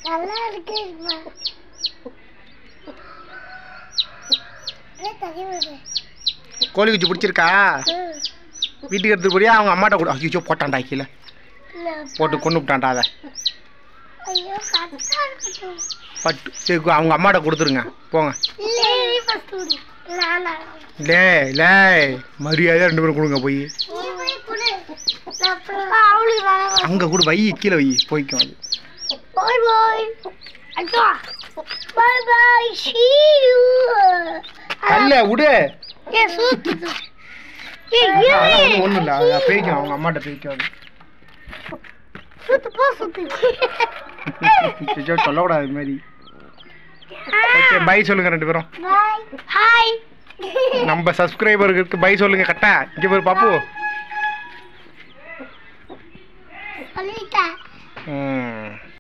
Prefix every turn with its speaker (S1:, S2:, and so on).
S1: நல்லா இருக்கு தண்ணி வருது
S2: கோழி குஞ்சு பிடிச்சிருக்கா வீட்டுக்கு எடுத்து போறியா அவங்க அம்மாட்ட கூட ஐயோ போட்டான்டா கீழே போட்டு கொண்டு விட்டான்டா அதை
S1: ஐயோ கரெக்டா இருக்கட்டும்
S2: பட்டு சரி கு- அவங்க அம்மாட்ட கொடுத்துருங்க போங்க
S1: இல்லை நீ ஃபர்ஸ்ட் விடு நானா
S2: லே லே மரியாதையாக ரெண்டு பேரும் கொடுங்க போய்
S1: நீ போய் கொடு நான் அப்புறம் அவளுக்கு நானே
S2: அங்கே கூட வை கீழே வை போய்க்கும் அது
S1: பாய் பாய் அக்கா பாய் பாய் see you
S2: அல்ல விடு
S1: ஏ சூத்து ஏ
S2: அதெல்லாம் ஒன்றும் இல்லை அது போய்க்கும் அவங்க அம்மாட்ட போய்க்கும் அது
S1: சூத்து போ சூத்து
S2: ஐயோ, சொல்லக்கூடாது இது மாதிரி ஓகே பை சொல்லுங்க ரெண்டு பேரும்
S1: பாய் ஹாய்
S2: நம்ம சப்ஸ்கிரைபருக்கு பை சொல்லுங்க கரெக்டா இங்கே பேர் பாப்பு
S1: சொல்லிட்டேன்
S2: ம்